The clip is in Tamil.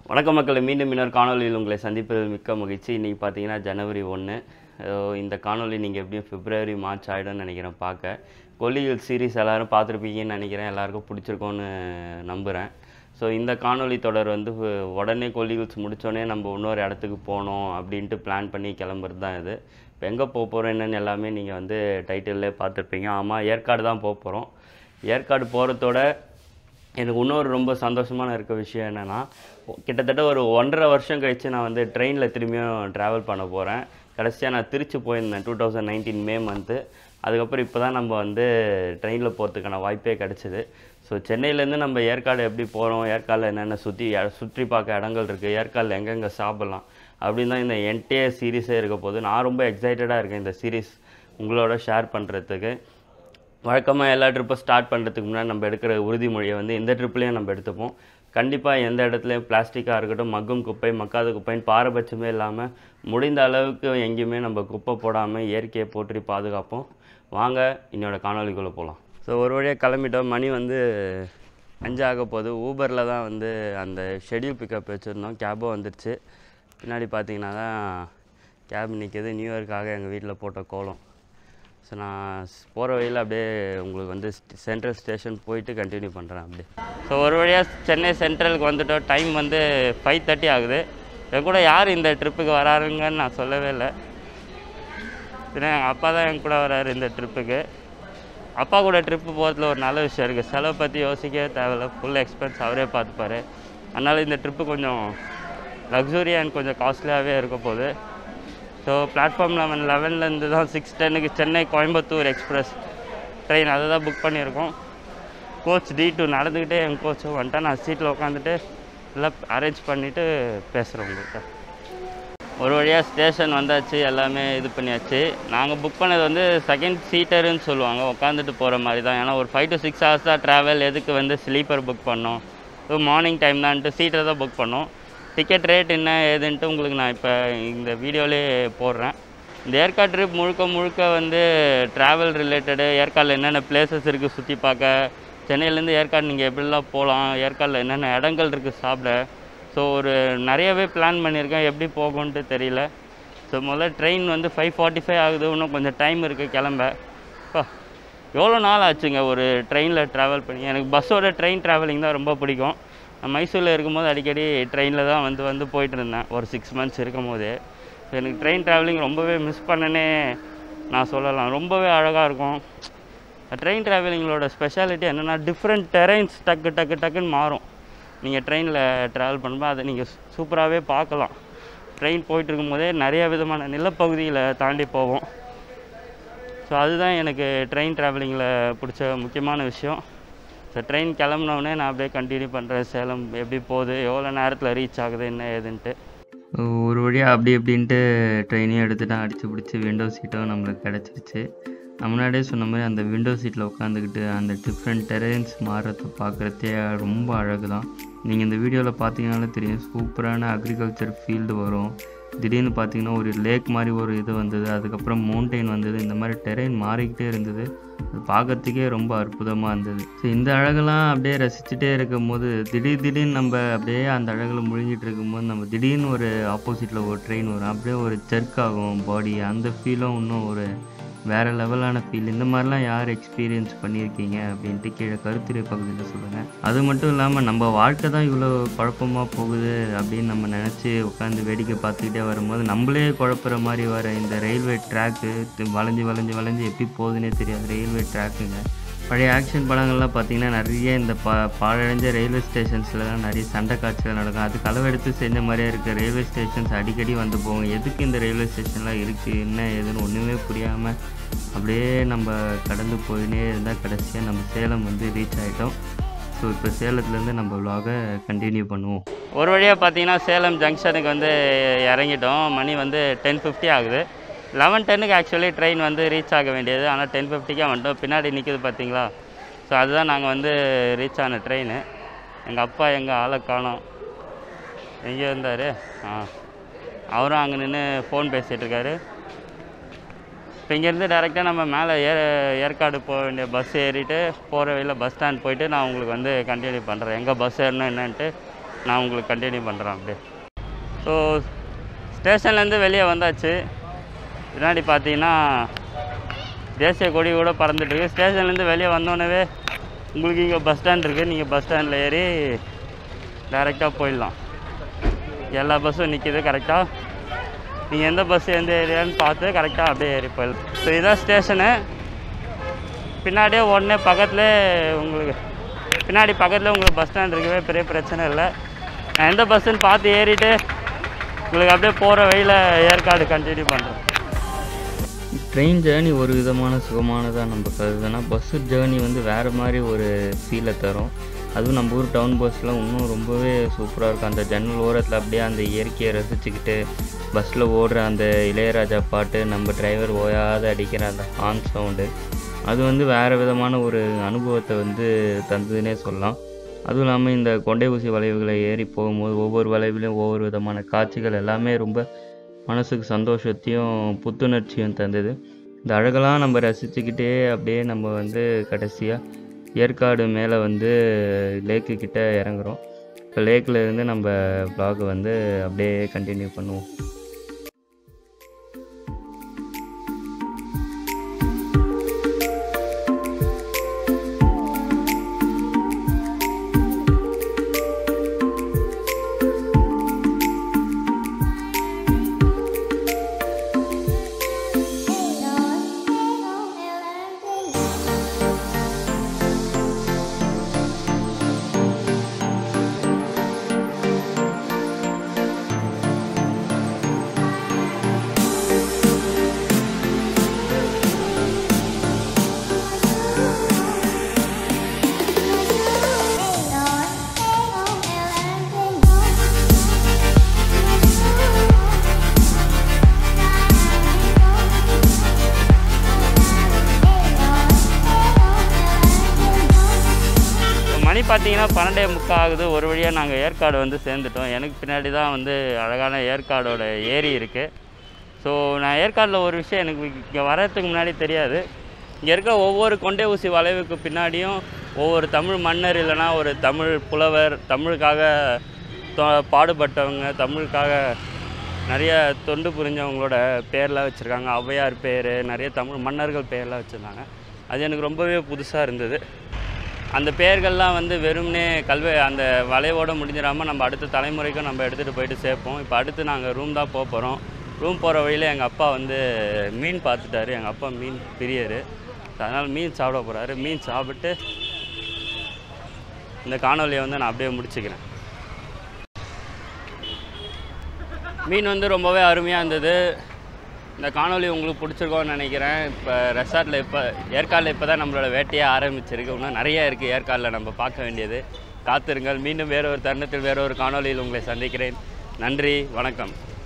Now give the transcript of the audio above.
வணக்கம் மக்களே மீண்டும் இன்னொரு காணொலியில் உங்களை சந்திப்பதில் மிக்க மகிழ்ச்சி இன்றைக்கி பார்த்தீங்கன்னா ஜனவரி ஒன்று இந்த காணொலி நீங்கள் எப்படியும் பிப்ரவரி மார்ச் ஆகிடும்னு நினைக்கிறேன் பார்க்க கொல்லிகள் சீரிஸ் எல்லோரும் பார்த்துருப்பீங்கன்னு நினைக்கிறேன் எல்லாருக்கும் பிடிச்சிருக்கோன்னு நம்புகிறேன் ஸோ இந்த காணொளி தொடர் வந்து உ- உடனே கொல்லிகள்ஸ் முடித்தோடனே நம்ம இன்னொரு இடத்துக்கு போகணும் அப்படின்ட்டு பிளான் பண்ணி கிளம்புறது தான் இது இப்போ எங்கே போக போகிறோம் என்னன்னு எல்லாமே நீங்கள் வந்து டைட்டில்லே பார்த்துருப்பீங்க ஆமாம் ஏற்காடு தான் போக போகிறோம் ஏற்காடு போகிறதோட எனக்கு இன்னொரு ரொம்ப சந்தோஷமான இருக்க விஷயம் என்னென்னா கிட்டத்தட்ட ஒரு ஒன்றரை வருஷம் கழித்து நான் வந்து ட்ரெயினில் திரும்பியும் ட்ராவல் பண்ண போகிறேன் கடைசியாக நான் திருச்சி போயிருந்தேன் two thousand nineteen May month அதுக்கப்புறம் இப்போ தான் நம்ம வந்து ட்ரெயினில் போகிறதுக்கான வாய்ப்பே கிடச்சிது ஸோ சென்னையிலேருந்து நம்ம ஏற்காடு எப்படி போகிறோம் ஏற்காடில் என்னென்ன சுற்றி சுற்றி பார்க்க இடங்கள் இருக்குது ஏற்காடில் எங்கெங்கே சாப்பிட்லாம் அப்படின்னு தான் இந்த என்டையர் சீரீஸே இருக்க போகுது நான் ரொம்ப எக்ஸைட்டடாக இருக்கேன் இந்த சீரீஸ் உங்களோட ஷேர் பண்ணுறதுக்கு வழக்கமாக எல்லா ட்ரிப்பும் ஸ்டார்ட் பண்ணுறதுக்கு முன்னாடி நம்ம எடுக்கிற உறுதிமொழியை வந்து இந்த ட்ரிப்லேயும் நம்ம எடுத்துப்போம் கண்டிப்பாக எந்த இடத்துலையும் பிளாஸ்டிக்காக இருக்கட்டும் மக்கும் குப்பை மக்காத குப்பைன்னு பாரபட்சமே இல்லாமல் முடிந்த அளவுக்கு எங்கேயுமே நம்ம குப்பை போடாமல் இயற்கையை போற்றி பாதுகாப்போம் வாங்க என்னோட காணொலிக்குள்ளே போகலாம் ஸோ ஒரு வழியாக கிளம்பிட்டோம் மணி வந்து அஞ்சு ஆக போகுது ஊபரில் தான் வந்து அந்த ஷெட்யூல் பிக்கப் வச்சுருந்தோம் கேபும் வந்துடுச்சு பின்னாடி பார்த்தீங்கன்னா தான் கேப் நிற்கிது நியூ இயர்க்காக எங்கள் வீட்டில் போட்ட கோலம் ஸோ நான் போகிற வழியில் அப்படியே உங்களுக்கு வந்து சென்ட்ரல் ஸ்டேஷன் போயிட்டு கண்டினியூ பண்ணுறேன் அப்படியே ஸோ ஒரு வழியாக சென்னை சென்ட்ரலுக்கு வந்துட்டோம் டைம் வந்து ஃபைவ் தேர்ட்டி ஆகுது என் கூட யார் இந்த ட்ரிப்புக்கு வராருங்கன்னு நான் சொல்லவே இல்லை ஏன்னா எங்கள் அப்பா தான் என் கூட வராரு இந்த ட்ரிப்புக்கு அப்பா கூட ட்ரிப்பு போகிறதுல ஒரு நல்ல விஷயம் இருக்குது செலவை பற்றி யோசிக்கவே தேவையில்ல ஃபுல் எக்ஸ்பென்ஸ் அவரே பார்த்துப்பாரு அதனால் இந்த ட்ரிப்பு கொஞ்சம் லக்ஸுரி அண்ட் கொஞ்சம் காஸ்ட்லியாகவே இருக்க போகுது ஸோ பிளாட்ஃபார்ம் லெவன் லெவன்லேருந்து தான் சிக்ஸ் டென்னுக்கு சென்னை கோயம்புத்தூர் எக்ஸ்பிரஸ் ட்ரெயின் அதை தான் புக் பண்ணியிருக்கோம் கோச் டி டூ நடந்துக்கிட்டே என் கோச்சும் வந்துட்டா நான் சீட்டில் உட்காந்துட்டு எல்லாம் அரேஞ்ச் பண்ணிவிட்டு பேசுகிறேன் உங்கள்கிட்ட ஒரு வழியாக ஸ்டேஷன் வந்தாச்சு எல்லாமே இது பண்ணியாச்சு நாங்கள் புக் பண்ணது வந்து செகண்ட் சீட்டருன்னு சொல்லுவாங்க உட்காந்துட்டு போகிற மாதிரி தான் ஏன்னா ஒரு ஃபைவ் டு சிக்ஸ் ஹவர்ஸ் தான் ட்ராவல் எதுக்கு வந்து ஸ்லீப்பர் புக் பண்ணோம் ஸோ மார்னிங் டைம் தான்ட்டு சீட்டர் தான் புக் பண்ணோம் டிக்கெட் ரேட் என்ன ஏதுன்ட்டு உங்களுக்கு நான் இப்போ இந்த வீடியோலே போடுறேன் இந்த ஏற்காடு ட்ரிப் முழுக்க முழுக்க வந்து ட்ராவல் ரிலேட்டடு ஏற்காடில் என்னென்ன பிளேசஸ் இருக்குது சுற்றி பார்க்க சென்னையிலேருந்து ஏற்காடு நீங்கள் எப்படிலாம் போகலாம் ஏற்காடில் என்னென்ன இடங்கள் இருக்குது சாப்பிட ஸோ ஒரு நிறையவே பிளான் பண்ணியிருக்கேன் எப்படி போகும்ன்ட்டு தெரியல ஸோ முதல்ல ட்ரெயின் வந்து ஃபைவ் ஃபார்ட்டி ஃபைவ் ஆகுது இன்னும் கொஞ்சம் டைம் இருக்குது கிளம்ப அப்பா எவ்வளோ நாள் ஆச்சுங்க ஒரு ட்ரெயினில் ட்ராவல் பண்ணி எனக்கு பஸ்ஸோட ட்ரெயின் ட்ராவலிங் தான் ரொம்ப பிடிக்கும் நான் மைசூரில் இருக்கும்போது அடிக்கடி ட்ரெயினில் தான் வந்து வந்து போயிட்டு இருந்தேன் ஒரு சிக்ஸ் மந்த்ஸ் இருக்கும் போதே ஸோ எனக்கு ட்ரெயின் ட்ராவலிங் ரொம்பவே மிஸ் பண்ணனே நான் சொல்லலாம் ரொம்பவே அழகாக இருக்கும் ட்ரெயின் ட்ராவலிங்களோட ஸ்பெஷாலிட்டி என்னென்னா டிஃப்ரெண்ட் டெரைன்ஸ் டக்கு டக்கு டக்குன்னு மாறும் நீங்கள் ட்ரெயினில் ட்ராவல் பண்ணும்போது அதை நீங்கள் சூப்பராகவே பார்க்கலாம் ட்ரெயின் போயிட்டு இருக்கும்போதே நிறைய விதமான நிலப்பகுதியில் தாண்டி போவோம் ஸோ அதுதான் எனக்கு ட்ரெயின் ட்ராவலிங்கில் பிடிச்ச முக்கியமான விஷயம் ஸோ ட்ரெயின் கிளம்புனோடனே நான் அப்படியே கண்டினியூ பண்ணுறேன் சேலம் எப்படி போகுது எவ்வளோ நேரத்தில் ரீச் ஆகுது என்ன ஏதுன்ட்டு ஒரு வழியாக அப்படி இப்படின்ட்டு ட்ரெயினையும் எடுத்துட்டு அடித்து பிடிச்சி விண்டோ சீட்டும் நம்மளுக்கு கிடச்சிருச்சு நான் முன்னாடியே சொன்ன மாதிரி அந்த விண்டோ சீட்டில் உட்காந்துக்கிட்டு அந்த டிஃப்ரெண்ட் டெரென்ஸ் மாறுறத பார்க்குறதே ரொம்ப அழகு தான் நீங்கள் இந்த வீடியோவில் பார்த்தீங்கனாலே தெரியும் சூப்பரான அக்ரிகல்ச்சர் ஃபீல்டு வரும் திடீர்னு பார்த்தீங்கன்னா ஒரு லேக் மாதிரி ஒரு இது வந்தது அதுக்கப்புறம் மவுண்டெயின் வந்தது இந்த மாதிரி டெரெயின் மாறிக்கிட்டே இருந்தது அது பார்க்கறதுக்கே ரொம்ப அற்புதமாக இருந்தது ஸோ இந்த அழகெல்லாம் அப்படியே ரசிச்சுட்டே இருக்கும்போது திடீர் திடீர்னு நம்ம அப்படியே அந்த அழகில் முழுங்கிட்டு இருக்கும்போது நம்ம திடீர்னு ஒரு ஆப்போசிட்டில் ஒரு ட்ரெயின் வரும் அப்படியே ஒரு ஜெர்க் ஆகும் பாடி அந்த ஃபீலும் இன்னும் ஒரு வேறு லெவலான ஃபீல் இந்த மாதிரிலாம் யார் எக்ஸ்பீரியன்ஸ் பண்ணியிருக்கீங்க அப்படின்ட்டு கீழே கருத்துரை பகுதியில் சொல்லுங்கள் அது மட்டும் இல்லாமல் நம்ம வாழ்க்கை தான் இவ்வளோ குழப்பமாக போகுது அப்படின்னு நம்ம நினச்சி உட்காந்து வேடிக்கை பார்த்துக்கிட்டே வரும்போது நம்மளே குழப்புற மாதிரி வர இந்த ரயில்வே ட்ராக்கு வளைஞ்சு வளைஞ்சு வளைஞ்சு எப்படி போகுதுன்னே தெரியாது ரயில்வே ட்ராக்குங்க பழைய ஆக்ஷன் படங்கள்லாம் பார்த்தீங்கன்னா நிறைய இந்த ப பாழடைஞ்ச ரயில்வே ஸ்டேஷன்ஸ்லாம் நிறைய சண்டை காட்சிகள் நடக்கும் அது களவெடுத்து செஞ்ச மாதிரியே இருக்க ரயில்வே ஸ்டேஷன்ஸ் அடிக்கடி வந்து போகும் எதுக்கு இந்த ரயில்வே ஸ்டேஷன்லாம் இருக்குது என்ன ஏதுன்னு ஒன்றுமே புரியாமல் அப்படியே நம்ம கடந்து போயினே இருந்தால் கடைசியாக நம்ம சேலம் வந்து ரீச் ஆகிட்டோம் ஸோ இப்போ சேலத்துலேருந்து நம்ம vlog-அ கண்டினியூ பண்ணுவோம் ஒரு வழியாக பார்த்தீங்கன்னா சேலம் ஜங்ஷனுக்கு வந்து இறங்கிட்டோம் மணி வந்து டென் ஃபிஃப்டி ஆகுது லெவன் டென்னுக்கு ஆக்சுவலி ட்ரெயின் வந்து ரீச் ஆக வேண்டியது ஆனால் டென் ஃபிஃப்டிக்கே வந்துட்டோம் பின்னாடி நிற்கிது பார்த்தீங்களா ஸோ அதுதான் நாங்கள் வந்து ரீச் ஆன ட்ரெயின் எங்கள் அப்பா எங்கள் ஆளை காணோம் எங்கே இருந்தார் ஆ அவரும் அங்கே நின்று ஃபோன் பேசிகிட்டு இருக்காரு இப்போ இங்கேருந்து டேரெக்டாக நம்ம மேலே ஏ ஏற்காடு போக வேண்டிய பஸ் ஏறிட்டு போகிற வழியில் பஸ் ஸ்டாண்ட் போயிட்டு நான் உங்களுக்கு வந்து கண்டினியூ பண்ணுறேன் எங்கே பஸ் ஏறணும் என்னன்ட்டு நான் உங்களுக்கு கண்டினியூ பண்ணுறேன் அப்படியே ஸோ ஸ்டேஷன்லேருந்து வெளியே வந்தாச்சு பின்னாடி பார்த்தீங்கன்னா தேசிய கொடி கூட பறந்துட்டுருக்கு ஸ்டேஷன்லேருந்து வெளியே வந்தோடனே உங்களுக்கு இங்கே பஸ் ஸ்டாண்ட் இருக்குது நீங்கள் பஸ் ஸ்டாண்டில் ஏறி டைரெக்டாக போயிடலாம் எல்லா பஸ்ஸும் நிற்கிது கரெக்டாக நீங்கள் எந்த பஸ் எந்த ஏரியான்னு பார்த்து கரெக்டாக அப்படியே ஏறி போயிடலாம் ஸோ இதான் ஸ்டேஷனு பின்னாடியே உடனே பக்கத்துலேயே உங்களுக்கு பின்னாடி பக்கத்தில் உங்களுக்கு பஸ் ஸ்டாண்ட் இருக்கவே பெரிய பிரச்சனை இல்லை நான் எந்த பஸ்ஸுன்னு பார்த்து ஏறிட்டு உங்களுக்கு அப்படியே போகிற வழியில் ஏற்காடு கண்டினியூ பண்ணுறேன் ட்ரெயின் ஜேர்னி ஒரு விதமான சுகமானதாக நம்ம கருதுனா பஸ்ஸு ஜேர்னி வந்து வேறு மாதிரி ஒரு ஃபீலை தரும் அதுவும் நம்ம ஊர் டவுன் பஸ்ஸில் இன்னும் ரொம்பவே சூப்பராக இருக்கும் அந்த ஜன்னல் ஓரத்தில் அப்படியே அந்த இயற்கையை ரசிச்சுக்கிட்டு பஸ்ஸில் ஓடுற அந்த இளையராஜா பாட்டு நம்ம டிரைவர் ஓயாத அடிக்கிற அந்த ஹார்ன் சவுண்டு அது வந்து வேறு விதமான ஒரு அனுபவத்தை வந்து தந்ததுன்னே சொல்லலாம் அதுவும் இல்லாமல் இந்த கொண்டை ஊசி வளைவுகளை ஏறி போகும்போது ஒவ்வொரு வளைவுலையும் ஒவ்வொரு விதமான காட்சிகள் எல்லாமே ரொம்ப மனசுக்கு சந்தோஷத்தையும் புத்துணர்ச்சியும் தந்தது இந்த அழகெல்லாம் நம்ம ரசிச்சுக்கிட்டே அப்படியே நம்ம வந்து கடைசியாக ஏற்காடு மேலே வந்து லேக்கு கிட்ட இறங்குறோம் இப்போ லேக்கில் இருந்து நம்ம vlog வந்து அப்படியே கண்டினியூ பண்ணுவோம் இப்போ மணி பார்த்தீங்கன்னா பன்னெண்டே முக்கால் ஆகுது ஒரு வழியாக நாங்கள் ஏற்காடு வந்து சேர்ந்துட்டோம் எனக்கு பின்னாடி தான் வந்து அழகான ஏற்காடோட ஏரி இருக்குது ஸோ நான் ஏற்காடில் ஒரு விஷயம் எனக்கு இங்கே வர்றதுக்கு முன்னாடி தெரியாது இங்கே இருக்க ஒவ்வொரு கொண்டை ஊசி வளைவுக்கு பின்னாடியும் ஒவ்வொரு தமிழ் மன்னர் இல்லைன்னா ஒரு தமிழ் புலவர் தமிழுக்காக தொ- பாடுபட்டவங்க தமிழுக்காக நிறைய தொண்டு புரிஞ்சவங்களோட பேர்லாம் வச்சுருக்காங்க ஔவையார் பேர் நிறைய தமிழ் மன்னர்கள் பேர்லாம் வச்சுருந்தாங்க அது எனக்கு ரொம்பவே புதுசாக இருந்தது அந்த பெயர்கள்லாம் வந்து வெறும்னே கல்வி அந்த வளைவோட முடிஞ்சிடாமல் நம்ம அடுத்த தலைமுறைக்கும் நம்ம எடுத்துகிட்டு போயிட்டு சேர்ப்போம் இப்போ அடுத்து நாங்கள் ரூம் தான் போக போகிறோம் ரூம் போகிற வழியில் எங்கள் அப்பா வந்து மீன் பார்த்துட்டாரு எங்கள் அப்பா மீன் பிரியர் அதனால் மீன் சாப்பிட போகிறாரு மீன் சாப்பிட்டு இந்த காணொலியை வந்து நான் அப்படியே முடிச்சுக்கிறேன் மீன் வந்து ரொம்பவே அருமையாக இருந்தது இந்த காணொளி உங்களுக்கு பிடிச்சிருக்கோன்னு நினைக்கிறேன் இப்போ ரெசார்ட்டில் இப்போ ஏற்காடில் இப்போ தான் நம்மளோட வேட்டையே ஆரம்பிச்சிருக்கு இன்னும் நிறைய இருக்குது ஏற்காடில் நம்ம பார்க்க வேண்டியது காத்திருங்கள் மீண்டும் வேற ஒரு தருணத்தில் வேற ஒரு காணொளியில் உங்களை சந்திக்கிறேன் நன்றி வணக்கம்